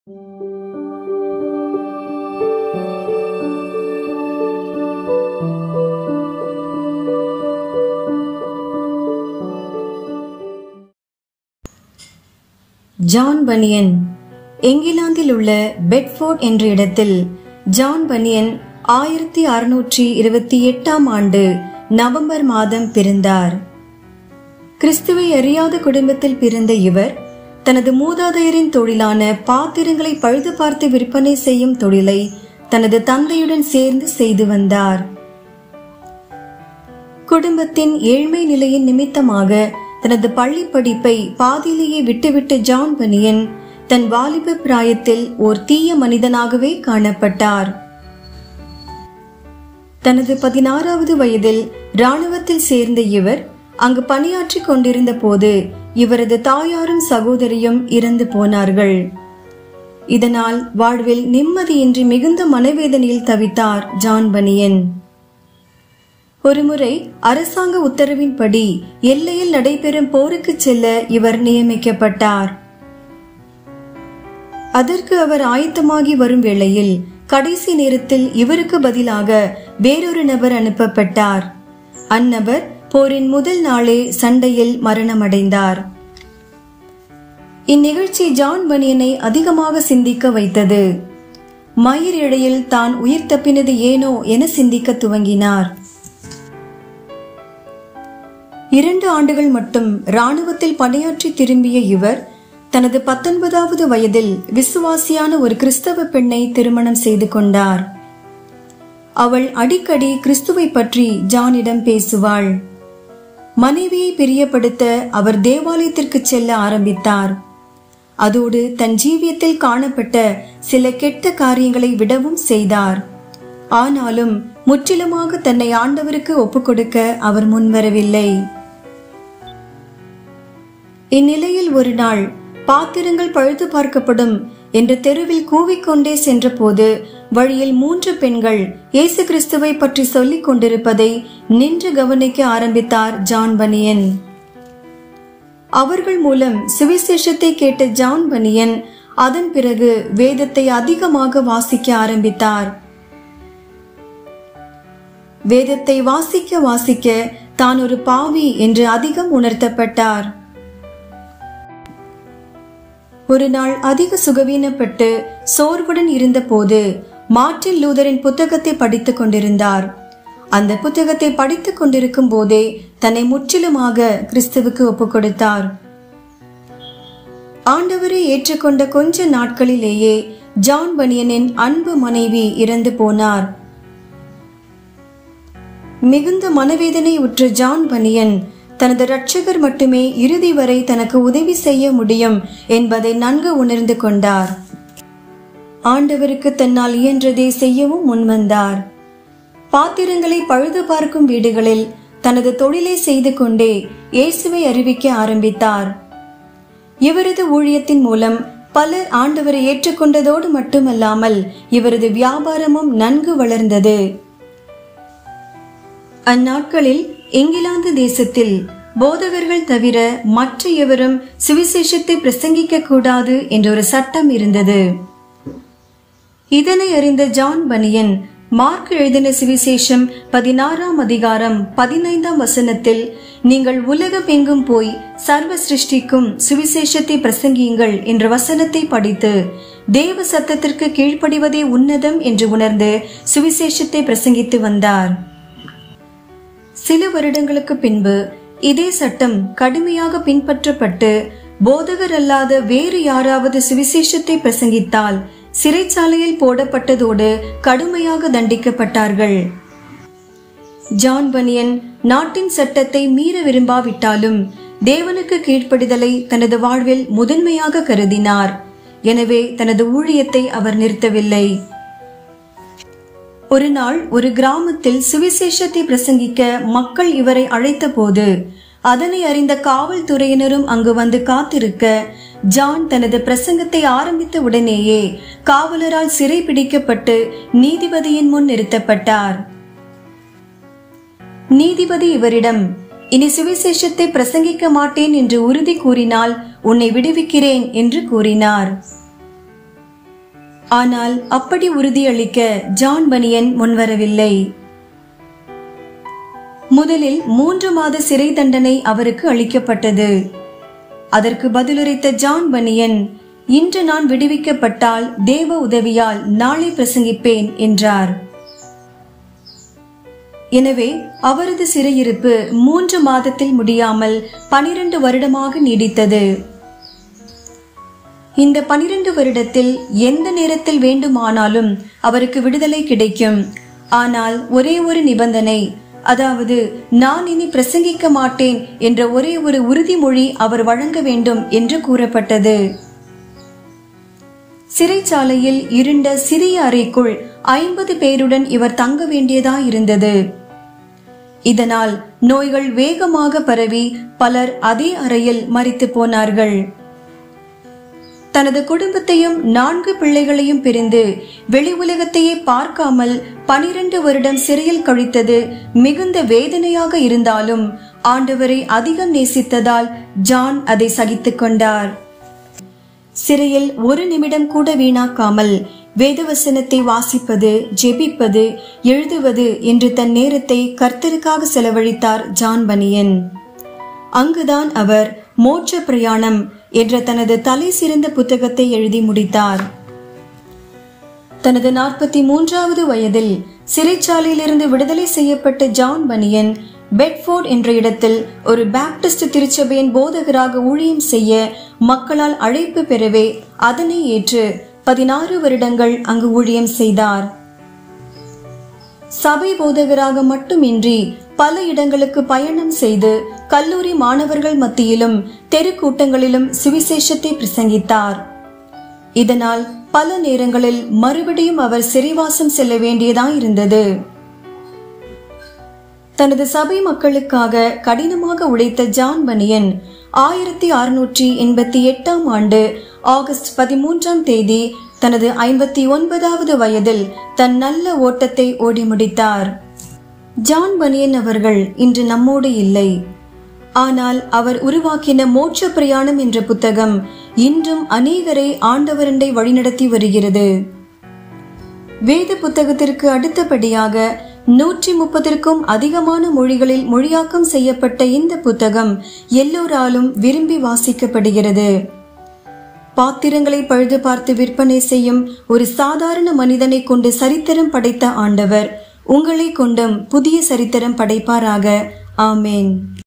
John பனியன் இங்கிலாந்தில் உள்ள பெட்ஃபோர்ட் என்ற இடத்தில் ஜான் பனியன் ஆயிரத்தி அறுநூற்றி இருபத்தி எட்டாம் ஆண்டு நவம்பர் மாதம் பிறந்தார் கிறிஸ்துவை அறியாத குடும்பத்தில் பிறந்த இவர் தனது மூதாதையரின் தொழிலான பாத்திரங்களை பழுது பார்த்து விற்பனை செய்யும் தொழிலை தனது தந்தையுடன் சேர்ந்து செய்து வந்தார் குடும்பத்தின் ஏழ்மை நிலையின் நிமித்தமாக தனது பள்ளி படிப்பை பாதியிலேயே விட்டுவிட்ட ஜான் பனியன் தன் வாலிப பிராயத்தில் ஓர் தீய மனிதனாகவே காணப்பட்டார் தனது பதினாறாவது வயதில் இராணுவத்தில் சேர்ந்த இவர் அங்கு பணியாற்றிக் கொண்டிருந்த போது இவரது தாயாரும் சகோதரியும் இறந்து போனார்கள் இதனால் வாழ்வில் நிம்மதியின்றி மிகுந்த மனவேதனையில் தவித்தார் ஜான் பனியன் ஒருமுறை அரசாங்க உத்தரவின்படி எல்லையில் நடைபெறும் போருக்கு செல்ல இவர் நியமிக்கப்பட்டார் அதற்கு அவர் ஆயத்தமாகி வரும் வேளையில் கடைசி நேரத்தில் இவருக்கு பதிலாக வேறொரு நபர் அனுப்பப்பட்டார் அந்நபர் போரின் முதல் நாளே சண்டையில் மரணமடைந்தார் இந்நிகழ்ச்சி ஜான் பனியனை அதிகமாக சிந்திக்க வைத்தது மயிர் இழையில் தான் உயிர் தப்பினது ஏனோ என சிந்திக்க துவங்கினார் இரண்டு ஆண்டுகள் மட்டும் இராணுவத்தில் பணியாற்றி திரும்பிய இவர் தனது பத்தொன்பதாவது வயதில் விசுவாசியான ஒரு கிறிஸ்தவ பெண்ணை திருமணம் செய்து கொண்டார் அவள் அடிக்கடி கிறிஸ்துவை பற்றி ஜானிடம் பேசுவாள் மனைவியை பிரியப்படுத்த அவர் தேவாலயத்திற்கு செல்ல ஆரம்பித்தார் அதோடு தன் ஜீவியத்தில் காணப்பட்ட சில கெட்ட காரியங்களை விடவும் செய்தார் ஆனாலும் முற்றிலுமாக தன்னை ஆண்டவருக்கு ஒப்புக்கொடுக்க அவர் முன்வரவில்லை இந்நிலையில் ஒரு நாள் பாத்திரங்கள் பழுது பார்க்கப்படும் என்று தெருவில் கூவிக்கொண்டே சென்றபோது வழியில் மூன்று பெண்கள் இயேசு கிறிஸ்துவை பற்றி சொல்லிக் கொண்டிருப்பதை நின்று கவனிக்க ஆரம்பித்தார் ஜான் பனியன் அவர்கள் மூலம் சுவிசேஷத்தை கேட்ட ஜான் பனியன் அதன் பிறகு வேதத்தை அதிகமாக வாசிக்க ஆரம்பித்தார் வேதத்தை வாசிக்க வாசிக்க தான் ஒரு பாவி என்று அதிகம் உணர்த்தப்பட்டார் ஒரு நாள் அதிக சுகவீனப்பட்டு சோர்வுடன் இருந்தபோது மார்ட்டின் லூதரின் புத்தகத்தை படித்துக் கொண்டிருந்தார் அந்த புத்தகத்தை படித்துக் கொண்டிருக்கும் போதே தன்னை முற்றிலுமாக கிறிஸ்துவுக்கு ஒப்புக் கொடுத்தார் ஆண்டவரை ஏற்றுக்கொண்ட கொஞ்ச நாட்களிலேயே ஜான் பனியனின் அன்பு மனைவி இறந்து போனார் மிகுந்த மனவேதனை உற்ற ஜான் பனியன் தனது இரட்சகர் மட்டுமே இறுதி வரை தனக்கு உதவி செய்ய முடியும் என்பதை நன்கு உணர்ந்து கொண்டார் ஆண்டவருக்கு தன்னால் இயன்றதை செய்யவும் முன்வந்தார் பாத்திரங்களை பழுது பார்க்கும் வீடுகளில் தனது தொழிலை செய்து கொண்டே இயேசுவை அறிவிக்க ஆரம்பித்தார் இவரது ஊழியத்தின் மூலம் பலர் ஆண்டவரை ஏற்றுக்கொண்டதோடு மட்டுமல்லாமல் இவரது வியாபாரமும் நன்கு வளர்ந்தது அந்நாட்களில் இங்கிலாந்து தேசத்தில் போதகர்கள் தவிர மற்ற எவரும் சுவிசேஷத்தை பிரசங்கிக்க கூடாது என்ற ஒரு சட்டம் இருந்தது இதனை அறிந்த ஜான் பனியன் மார்க் எழுதின சுவிசேஷம் பதினாறாம் அதிகாரம் பதினைந்தாம் வசனத்தில் நீங்கள் உலகம் எங்கும் போய் சர்வ சிருஷ்டிக்கும் சுவிசேஷத்தை பிரசங்கியுங்கள் என்ற வசனத்தை படித்து தேவ சத்தத்திற்கு கீழ்ப்படிவதே உன்னதம் என்று உணர்ந்து சுவிசேஷத்தை பிரசங்கித்து வந்தார் சில வருடங்களுக்கு பின்பு இதே சட்டம் கடுமையாக பின்பற்றப்பட்டு போதகர் அல்லாத வேறு யாராவது சுவிசேஷத்தை பிரசங்கித்தால் சிறைச்சாலையில் போடப்பட்டதோடு கடுமையாக தண்டிக்கப்பட்டார்கள் ஜான் பனியன் நாட்டின் சட்டத்தை மீற விரும்பாவிட்டாலும் தேவனுக்கு கீழ்ப்படிதலை தனது வாழ்வில் முதன்மையாக கருதினார் எனவே தனது ஊழியத்தை அவர் நிறுத்தவில்லை ஒரு நாள் ஒரு கிராமத்தில் சுவிசேஷத்தை பிரசங்கிக்க மக்கள் இவரை அழைத்த போது அதனை அறிந்த காவல்துறையினரும் அங்கு வந்து காத்திருக்க ஜான் தனது பிரசங்கத்தை ஆரம்பித்த உடனேயே காவலரால் சிறை பிடிக்கப்பட்டு நீதிபதியின் முன் நிறுத்தப்பட்டார் நீதிபதி இவரிடம் இனி சுவிசேஷத்தை பிரசங்கிக்க மாட்டேன் என்று உறுதி கூறினால் உன்னை விடுவிக்கிறேன் என்று கூறினார் ஆனால் அப்படி உறுதியளிக்க ஜான் பனியன் முன்வரவில்லை முதலில் மூன்று மாத சிறை தண்டனை அவருக்கு அளிக்கப்பட்டது அதற்கு பதிலுரைத்த ஜான் பனியன் இன்று நான் விடுவிக்கப்பட்டால் தேவ உதவியால் நாளை பிரசங்கிப்பேன் என்றார் எனவே அவரது சிறையிருப்பு மூன்று மாதத்தில் முடியாமல் பனிரெண்டு வருடமாக நீடித்தது இந்த பனிரெண்டு வருடத்தில் எந்த நேரத்தில் வேண்டுமானாலும் அவருக்கு விடுதலை கிடைக்கும் ஆனால் ஒரே ஒரு நிபந்தனை அதாவது நான் இனி பிரசங்கிக்க மாட்டேன் என்ற ஒரே ஒரு உறுதிமொழி அவர் வழங்க வேண்டும் என்று கூறப்பட்டது சிறைச்சாலையில் இருண்ட சிறிய அறைக்குள் ஐம்பது பேருடன் இவர் தங்க வேண்டியதாயிருந்தது இதனால் நோய்கள் வேகமாக பரவி பலர் அதே அறையில் மரித்து போனார்கள் தனது குடும்பத்தையும் நான்கு பிள்ளைகளையும் பிரிந்து வெளி உலகத்தையே பார்க்காமல் பனிரெண்டு வருடம் சிறையில் கழித்தது மிகுந்த வேதனையாக இருந்தாலும் ஆண்டவரை அதிகம் நேசித்ததால் ஜான் அதை சகித்துக் கொண்டார் சிறையில் ஒரு நிமிடம் கூட வீணாக்காமல் வேதவசனத்தை வாசிப்பது ஜெபிப்பது எழுதுவது என்று தன் நேரத்தை கர்த்தருக்காக செலவழித்தார் ஜான் பனியன் அங்குதான் அவர் மோட்ச பிரயாணம் என்ற தனது தலை சிறந்த புத்தகத்தை எழுதி முடித்தார் தனது நாற்பத்தி மூன்றாவது வயதில் சிறைச்சாலையிலிருந்து விடுதலை செய்யப்பட்ட ஜான் பனியன் பெட்ஃபோர்ட் என்ற இடத்தில் ஒரு பாப்டிஸ்ட் திருச்சபையின் போதகராக ஊழியம் செய்ய மக்களால் அழைப்பு பெறவே அதனை ஏற்று பதினாறு வருடங்கள் அங்கு ஊழியம் செய்தார் சபை போதகராக மட்டுமின்றி பல இடங்களுக்கு பயணம் செய்து கல்லூரி மாணவர்கள் மத்தியிலும் தெருக்கூட்டங்களிலும் சுவிசேஷத்தை பிரசங்கித்தார் இதனால் பல நேரங்களில் மறுபடியும் அவர் சிறைவாசம் செல்ல வேண்டியதாயிருந்தது தனது சபை மக்களுக்காக கடினமாக உழைத்த ஜான் பனியன் ஆயிரத்தி அறுநூற்றி எண்பத்தி எட்டாம் ஆண்டு ஆகஸ்ட் பதிமூன்றாம் தேதி தனது ஐம்பத்தி ஒன்பதாவது வயதில் தன் நல்ல ஓட்டத்தை ஓடி முடித்தார் ஜான் பனியன் அவர்கள் இன்று நம்மோடு இல்லை ஆனால் அவர் உருவாக்கின மோட்ச பிரயாணம் என்ற புத்தகம் இன்றும் அநேகரை ஆண்டவரண்டை வழிநடத்தி வருகிறது வேத புத்தகத்திற்கு அடுத்தபடியாக நூற்றி முப்பதற்கும் அதிகமான மொழிகளில் மொழியாக்கம் செய்யப்பட்ட இந்த புத்தகம் எல்லோராலும் விரும்பி வாசிக்கப்படுகிறது பாத்திரங்களை பழுது பார்த்து விற்பனை செய்யும் ஒரு சாதாரண மனிதனை கொண்டு சரித்திரம் படைத்த ஆண்டவர் உங்களை கொண்டும் புதிய சரித்திரம் படைப்பாராக ஆமேன்